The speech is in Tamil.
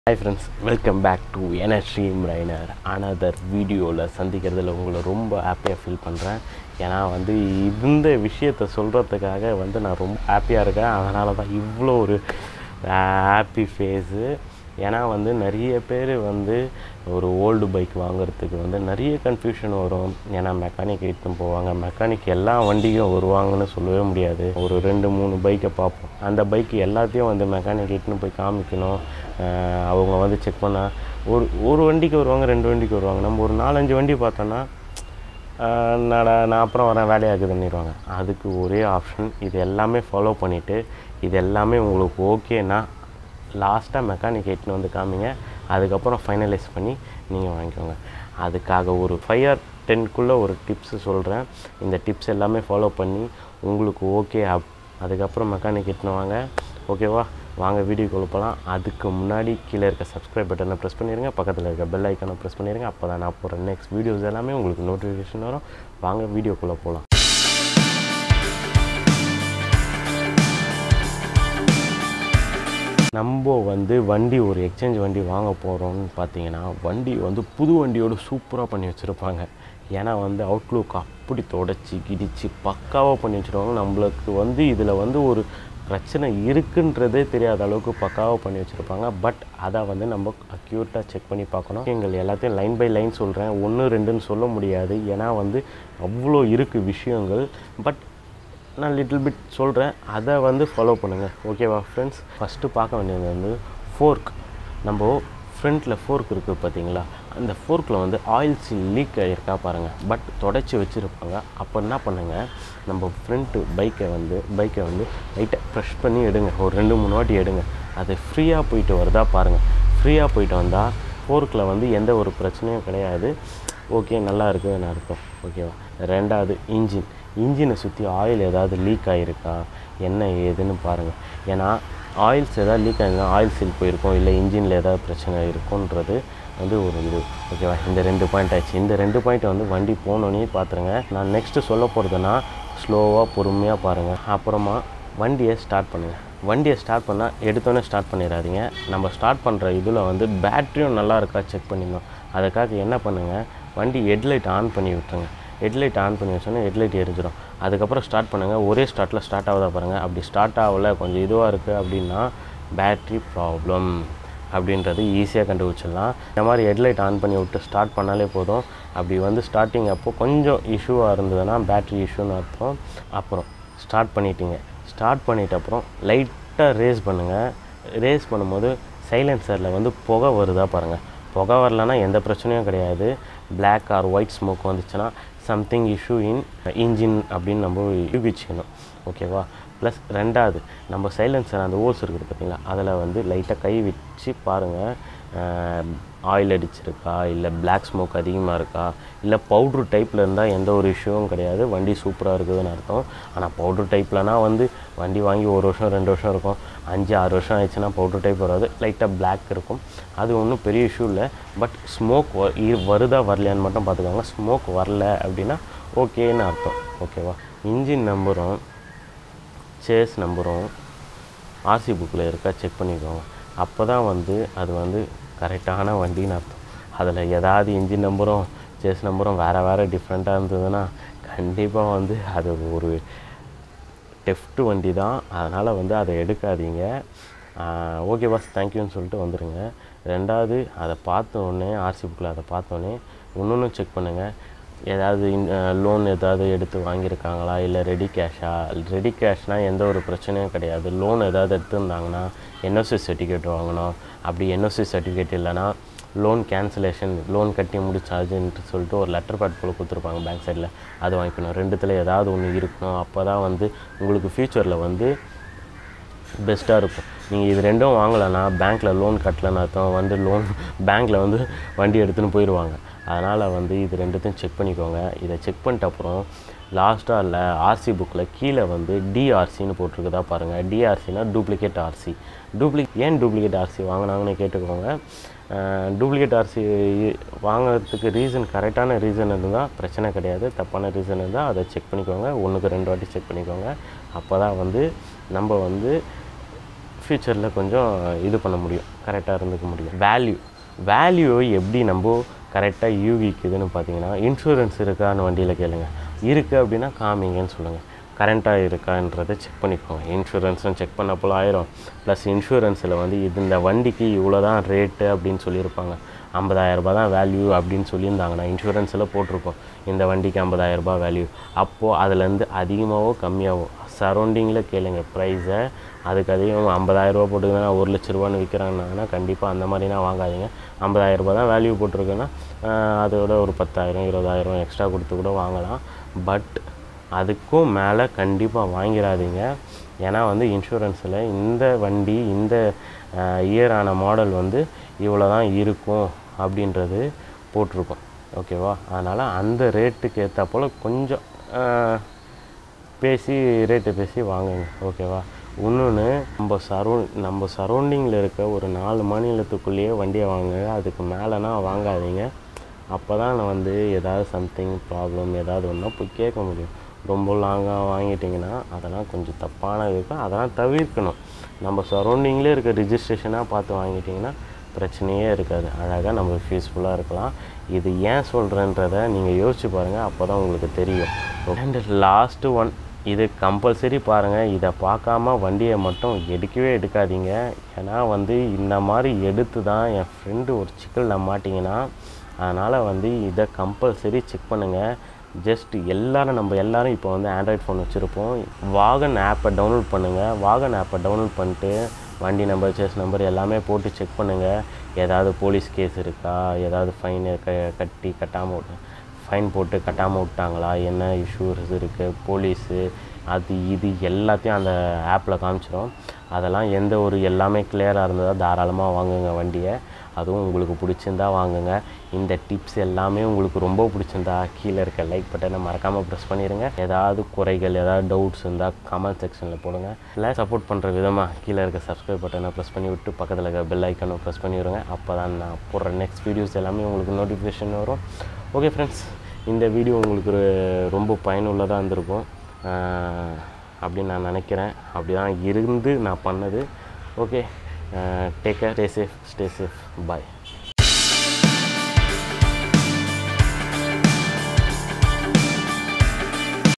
hi friends welcome back to எனர்ஜீம் ரைனர் அனதர் வீடியோவில் சந்திக்கிறதுல உங்களை ரொம்ப ஹாப்பியாக ஃபீல் பண்ணுறேன் ஏன்னா வந்து இந்த விஷயத்தை சொல்கிறதுக்காக வந்து நான் ரொம்ப ஹாப்பியாக இருக்கேன் அதனால தான் இவ்வளோ ஒரு ஹாப்பி ஃபேஸு ஏன்னா வந்து நிறைய பேர் வந்து ஒரு ஓல்டு பைக் வாங்குறதுக்கு வந்து நிறைய கன்ஃபியூஷன் வரும் ஏன்னா மெக்கானிக் இட்டுன்னு போவாங்க மெக்கானிக் எல்லா வண்டியும் வருவாங்கன்னு சொல்லவே முடியாது ஒரு ரெண்டு மூணு பைக்கை பார்ப்போம் அந்த பைக் எல்லாத்தையும் வந்து மெக்கானிக் இட்டுன்னு போய் காமிக்கணும் அஹ் அவங்க வந்து செக் பண்ண ஒரு ஒரு வண்டிக்கு வருவாங்க ரெண்டு வண்டிக்கு வருவாங்க நம்ம ஒரு நாலஞ்சு வண்டி பார்த்தோன்னா ஆஹ் என்னடா நான் அப்புறம் வரேன் வேலையாக்குதுன்னிடுவாங்க அதுக்கு ஒரே ஆப்ஷன் இது எல்லாமே ஃபாலோ பண்ணிவிட்டு இது எல்லாமே உங்களுக்கு ஓகேனா லாஸ்ட்டாக மெக்கானிக் எட்டுன்னு வந்து காமிங்க அதுக்கப்புறம் ஃபைனலைஸ் பண்ணி நீங்கள் வாங்கிக்கோங்க அதுக்காக ஒரு ஃபைவ் ஆர் டென்க்குள்ளே ஒரு டிப்ஸு சொல்கிறேன் இந்த டிப்ஸ் எல்லாமே ஃபாலோ பண்ணி உங்களுக்கு ஓகே அப் அதுக்கப்புறம் மெக்கானிக் எட்டுன்னு வாங்க ஓகேவா வாங்க வீடியோக்குள்ள போகலாம் அதுக்கு முன்னாடி கீழே இருக்க சப்ஸ்கிரைப் பட்டனை ப்ரெஸ் பண்ணிடுங்க பக்கத்தில் இருக்க பெல் ஐக்கானை ப்ரெஸ் பண்ணிடுங்க அப்போ தான் நான் போகிற நெக்ஸ்ட் வீடியோஸ் எல்லாமே உங்களுக்கு நோட்டிஃபிகேஷன் வரும் வாங்க வீடியோக்குள்ளே போகலாம் நம்ம வந்து வண்டி ஒரு எக்ஸ்சேஞ்ச் வண்டி வாங்க போகிறோம்னு பார்த்தீங்கன்னா வண்டி வந்து புது வண்டியோட சூப்பராக பண்ணி வச்சுருப்பாங்க ஏன்னா வந்து அவுட்லுக் அப்படி தொடச்சி கிடிச்சு பக்காவாக பண்ணி வச்சுருவாங்க நம்மளுக்கு வந்து இதில் வந்து ஒரு பிரச்சனை இருக்குன்றதே தெரியாத அளவுக்கு பக்காவாக பண்ணி வச்சுருப்பாங்க பட் அதை வந்து நம்ம அக்யூட்டாக செக் பண்ணி பார்க்கணும் எங்கள் எல்லாத்தையும் லைன் பை லைன் சொல்கிறேன் ஒன்று ரெண்டுன்னு சொல்ல முடியாது ஏன்னா வந்து அவ்வளோ இருக்குது விஷயங்கள் பட் நான் லிட்டில் பிட் சொல்கிறேன் அதை வந்து ஃபாலோ பண்ணுங்கள் ஓகேவா ஃப்ரெண்ட்ஸ் ஃபஸ்ட்டு பார்க்க வேண்டியது வந்து ஃபோர்க் நம்ம ஃப்ரண்ட்டில் ஃபோர்க் இருக்குது பார்த்தீங்களா அந்த ஃபோர்க்கில் வந்து ஆயில் சீல் லீக் ஆகிருக்கா பாருங்கள் பட் தொடச்சி வச்சுருப்பாங்க அப்போ என்ன பண்ணுங்கள் நம்ம ஃப்ரண்ட்டு பைக்கை வந்து பைக்கை வந்து லைட்டாக ப்ரெஷ் பண்ணி எடுங்க ஒரு ரெண்டு மூணு வாட்டி எடுங்க அது ஃப்ரீயாக போயிட்டு வருதா பாருங்கள் ஃப்ரீயாக போயிட்டு வந்தால் ஃபோர்க்கில் வந்து எந்த ஒரு பிரச்சனையும் கிடையாது ஓகே நல்லா இருக்குதுன்னு அர்த்தம் ஓகேவா ரெண்டாவது இன்ஜின் இன்ஜினை சுற்றி ஆயில் ஏதாவது லீக் ஆகிருக்கா என்ன ஏதுன்னு பாருங்கள் ஏன்னா ஆயில்ஸ் ஏதாவது லீக் ஆகிருந்தா ஆயில் சீல் போயிருக்கும் இல்லை இன்ஜினில் ஏதாவது பிரச்சனை இருக்குன்றது வந்து ஒரு இது ஓகேவா இந்த ரெண்டு பாயிண்ட் ஆயிடுச்சு இந்த ரெண்டு பாயிண்ட் வந்து வண்டி போனோன்னே பார்த்துருங்க நான் நெக்ஸ்ட்டு சொல்ல போகிறதுனா ஸ்லோவாக பொறுமையாக பாருங்கள் அப்புறமா வண்டியை ஸ்டார்ட் பண்ணுங்கள் வண்டியை ஸ்டார்ட் பண்ணால் எடுத்தோன்னே ஸ்டார்ட் பண்ணிடாதீங்க நம்ம ஸ்டார்ட் பண்ணுற இதில் வந்து பேட்டரியும் நல்லா இருக்கா செக் பண்ணிடணும் அதுக்காக என்ன பண்ணுங்கள் வண்டி ஹெட்லைட் ஆன் பண்ணி விட்டுருங்க ஹெட்லைட் ஆன் பண்ணி வச்சோன்னே ஹெட்லைட் எரிஞ்சிடும் அதுக்கப்புறம் ஸ்டார்ட் பண்ணுங்கள் ஒரே ஸ்டார்ட்டில் ஸ்டார்ட் ஆகுதா பாருங்கள் அப்படி ஸ்டார்ட் ஆகல கொஞ்சம் இதுவாக இருக்குது அப்படின்னா பேட்ரி ப்ராப்ளம் அப்படின்றது ஈஸியாக கண்டுபிடிச்சிடலாம் இந்த மாதிரி ஹெட்லைட் ஆன் பண்ணி விட்டு ஸ்டார்ட் பண்ணாலே போதும் அப்படி வந்து ஸ்டார்டிங் அப்போ கொஞ்சம் இஷ்யூவாக இருந்ததுன்னா பேட்ரி இஷ்யூன்னு அர்த்தம் அப்புறம் ஸ்டார்ட் பண்ணிட்டீங்க ஸ்டார்ட் பண்ணிட்ட அப்புறம் லைட்டாக ரேஸ் பண்ணுங்கள் ரேஸ் பண்ணும்போது சைலன்சரில் வந்து புகை வருதா பாருங்கள் புகை வரலன்னா எந்த பிரச்சனையும் கிடையாது Black ஆர் ஒயிட் ஸ்மோக் வந்துச்சுன்னா சம்திங் இஷ்யூ இன் இன்ஜின் அப்படின்னு நம்ம யூகிச்சிக்கணும் ஓகேவா ப்ளஸ் ரெண்டாவது நம்ம சைலன்சர் அந்த ஓல்ஸ் இருக்குது பார்த்தீங்களா அதில் வந்து லைட்டாக கை வச்சு பாருங்கள் ஆயில் அடிச்சிருக்கா இல்லை Black ஸ்மோக் அதிகமாக இருக்கா இல்லை பவுட்ரு டைப்பில் இருந்தால் எந்த ஒரு இஷ்யூவும் கிடையாது வண்டி சூப்பராக இருக்குதுன்னு அர்த்தம் ஆனால் பவுட்ரு டைப்லனா வந்து வண்டி வாங்கி ஒரு வருஷம் ரெண்டு வருஷம் இருக்கும் அஞ்சு ஆறு வருஷம் ஆயிடுச்சுன்னா பவுட்ரு டைப் வராது லைட்டாக Black இருக்கும் அது ஒன்றும் பெரிய இஷ்யூ இல்லை பட் ஸ்மோக் வருதா வரலையான்னு மட்டும் பார்த்துக்கோங்க ஸ்மோக் வரல அப்படின்னா ஓகேன்னு அர்த்தம் ஓகேவா இன்ஜின் நம்பரும் சேஸ் நம்பரும் ஆர்சி புக்கில் இருக்கா செக் பண்ணிக்கோங்க அப்போ தான் வந்து அது வந்து கரெக்டான வண்டின்னு அர்த்தம் அதில் ஏதாவது இன்ஜின் நம்பரும் சேஸ் நம்பரும் வேறு வேறு டிஃப்ரெண்ட்டாக இருந்ததுன்னா கண்டிப்பாக வந்து அது ஒரு டெஃப்ட் வண்டி தான் அதனால் வந்து அதை எடுக்காதீங்க ஓகே பாஸ் தேங்க்யூன்னு சொல்லிட்டு வந்துடுங்க ரெண்டாவது அதை பார்த்த உடனே ஆர்சி புக்கில் அதை பார்த்தோன்னே இன்னொன்று செக் பண்ணுங்கள் ஏதாவது லோன் ஏதாவது எடுத்து வாங்கியிருக்காங்களா இல்லை ரெடி கேஷா ரெடி கேஷ்னால் எந்த ஒரு பிரச்சனையும் கிடையாது லோன் ஏதாவது எடுத்திருந்தாங்கன்னா என்ஓசி சர்டிஃபிகேட் வாங்கணும் அப்படி என்ஓசி சர்டிஃபிகேட் இல்லைன்னா லோன் கேன்சலேஷன் லோன் கட்டி முடிச்சாச்சுன்ட்டு சொல்லிட்டு ஒரு லெட்டர் பேட் போல் கொடுத்துருப்பாங்க பேங்க் சைடில் அது வாங்கிக்கணும் ரெண்டுத்தில் ஏதாவது ஒன்று இருக்கணும் அப்போ தான் வந்து உங்களுக்கு ஃப்யூச்சரில் வந்து பெஸ்ட்டாக இருக்கும் நீங்கள் இது ரெண்டும் வாங்கலைன்னா பேங்க்கில் லோன் கட்டலன்னு அர்த்தம் வந்து லோன் பேங்க்கில் வந்து வண்டி எடுத்துன்னு போயிடுவாங்க அதனால் வந்து இது ரெண்டுத்தையும் செக் பண்ணிக்கோங்க இதை செக் பண்ணிட்ட அப்புறம் லாஸ்ட்டாக இல்லை ஆர்சி புக்கில் கீழே வந்து டிஆர்சின்னு போட்டிருக்குதா பாருங்கள் டிஆர்சினா டூப்ளிகேட் ஆர்சி டூப்ளி ஏன் டூப்ளிகேட் ஆர்சி வாங்கினாங்கன்னு கேட்டுக்கோங்க டூப்ளிகேட் ஆர்சி வாங்குறதுக்கு ரீசன் கரெக்டான ரீசன் இருந்தால் பிரச்சனை கிடையாது தப்பான ரீசன் இருந்தால் அதை செக் பண்ணிக்கோங்க ஒன்றுக்கு ரெண்டு வாட்டி செக் பண்ணிக்கோங்க அப்போ தான் வந்து நம்ம வந்து ஃபியூச்சரில் கொஞ்சம் இது பண்ண முடியும் கரெக்டாக இருந்துக்க முடியும் வேல்யூ வேல்யூ எப்படி நம்ம கரெக்டாக யூகிக்குதுன்னு பார்த்தீங்கன்னா இன்சூரன்ஸ் இருக்கான்னு வண்டியில் கேளுங்க இருக்குது அப்படின்னா காமிங்கன்னு சொல்லுங்கள் கரண்ட்டாக இருக்கான்றதை செக் பண்ணிக்கோங்க இன்சூரன்ஸும் செக் பண்ண போல ஆயிரும் ப்ளஸ் இன்சூரன்ஸில் வந்து இது இந்த வண்டிக்கு இவ்வளோ தான் ரேட்டு அப்படின்னு சொல்லியிருப்பாங்க ஐம்பதாயிரரூபா தான் வேல்யூ அப்படின்னு சொல்லியிருந்தாங்கன்னா இன்சூரன்ஸில் போட்டிருக்கோம் இந்த வண்டிக்கு ஐம்பதாயிரரூபா வேல்யூ அப்போது அதுலேருந்து அதிகமாகவோ கம்மியாகவோ சரௌண்டிங்கில் கேளுங்க ப்ரைஸை அதுக்கு அதிகம் ஐம்பதாயிரரூபா போட்டுக்குதுன்னா ஒரு லட்ச ரூபான்னு விற்கிறாங்கன்னா கண்டிப்பாக அந்த மாதிரினா வாங்காதீங்க ஐம்பதாயிரரூபா தான் வேல்யூ போட்டிருக்குன்னா ஆஹ், அதோட ஒரு பத்தாயிரம் இருபதாயிரம் எக்ஸ்ட்ரா கொடுத்து கூட வாங்கலாம் பட் அதுக்கும் மேலே கண்டிப்பாக வாங்கிடாதீங்க ஏன்னா வந்து இன்சூரன்ஸில் இந்த வண்டி இந்த இயரான மாடல் வந்து இவ்வளோ தான் இருக்கும் அப்படின்றது போட்டிருக்கோம் ஓகேவா அதனால் அந்த ரேட்டுக்கு ஏற்ற போல் கொஞ்சம் ஆஹ், பேசி ரேட்டு பேசி வாங்குங்க ஓகேவா இன்னொன்று நம்ம சரௌ நம்ம சரௌண்டிங்கில் இருக்க ஒரு நாலு மாநிலத்துக்குள்ளேயே வண்டியை வாங்குங்க அதுக்கு மேலேனா வாங்காதீங்க அப்போ தான் நான் வந்து ஏதாவது சம்திங் ப்ராப்ளம் ஏதாவது ஒன்றா போய் கேட்க முடியும் ரொம்ப லாங்காக வாங்கிட்டிங்கன்னா அதெல்லாம் கொஞ்சம் தப்பானது இருக்கும் அதெல்லாம் தவிர்க்கணும் நம்ம சரௌண்டிங்லேயே இருக்க ரிஜிஸ்ட்ரேஷனாக பார்த்து வாங்கிட்டிங்கன்னா பிரச்சனையே இருக்காது அழகாக நம்ம பீஸ்ஃபுல்லாக இருக்கலாம் இது ஏன் சொல்கிறேன்றதை நீங்கள் யோசிச்சு பாருங்கள் அப்போ தான் உங்களுக்கு தெரியும் அண்ட் லாஸ்ட்டு ஒன் இது கம்பல்சரி பாருங்கள் இதை பார்க்காம வண்டியை மட்டும் எடுக்கவே எடுக்காதீங்க ஏன்னா வந்து இந்த மாதிரி எடுத்து தான் என் ஃப்ரெண்டு ஒரு சிக்கலில் மாட்டிங்கன்னா அதனால் வந்து இதை கம்பல்சரி செக் பண்ணுங்கள் ஜஸ்ட் எல்லாரும் நம்ம எல்லாரும் இப்போ வந்து ஆண்ட்ராய்ட் ஃபோன் வச்சுருப்போம் வாகன் ஆப்பை டவுன்லோட் பண்ணுங்கள் வாகன் ஆப்பை டவுன்லோட் பண்ணிட்டு வண்டி நம்பர் சேஸ் நம்பர் எல்லாமே போட்டு செக் பண்ணுங்கள் ஏதாவது போலீஸ் கேஸ் இருக்கா ஏதாவது ஃபைன் க கட்டி கட்டாமல் ஃபைன் போட்டு கட்டாமல் விட்டாங்களா என்ன இஷ்யூஸ் இருக்குது போலீஸு அது இது எல்லாத்தையும் அந்த ஆப்பில் காமிச்சிடும் அதெல்லாம் எந்த ஒரு எல்லாமே கிளியராக இருந்ததா தாராளமாக வாங்குங்க வண்டியை அதுவும் உங்களுக்கு பிடிச்சிருந்தா வாங்குங்க இந்த டிப்ஸ் எல்லாமே உங்களுக்கு ரொம்ப பிடிச்சிருந்தா கீழே இருக்க லைக் பட்டனை மறக்காமல் ப்ரெஸ் பண்ணிடுங்க ஏதாவது குறைகள் ஏதாவது டவுட்ஸ் இருந்தால் கமெண்ட் செக்ஷனில் போடுங்க இல்லை சப்போர்ட் பண்ணுற விதமாக கீழே இருக்க சப்ஸ்கிரைப் பட்டனை ப்ரெஸ் பண்ணி விட்டு பக்கத்தில் இருக்க பெல் ஐக்கனை ப்ரெஸ் பண்ணி விடுங்க அப்போ தான் நான் போடுற நெக்ஸ்ட் வீடியோஸ் எல்லாமே உங்களுக்கு நோட்டிஃபிகேஷன் வரும் ஓகே ஃப்ரெண்ட்ஸ் இந்த வீடியோ உங்களுக்கு ஒரு- ரொம்ப பயனுள்ளதாக இருந்திருக்கும் ஆஹ் அப்படின்னு நான் நினைக்கிறேன் அப்படி தான் இருந்து நான் பண்ணது okay take care stay safe stay safe பாய்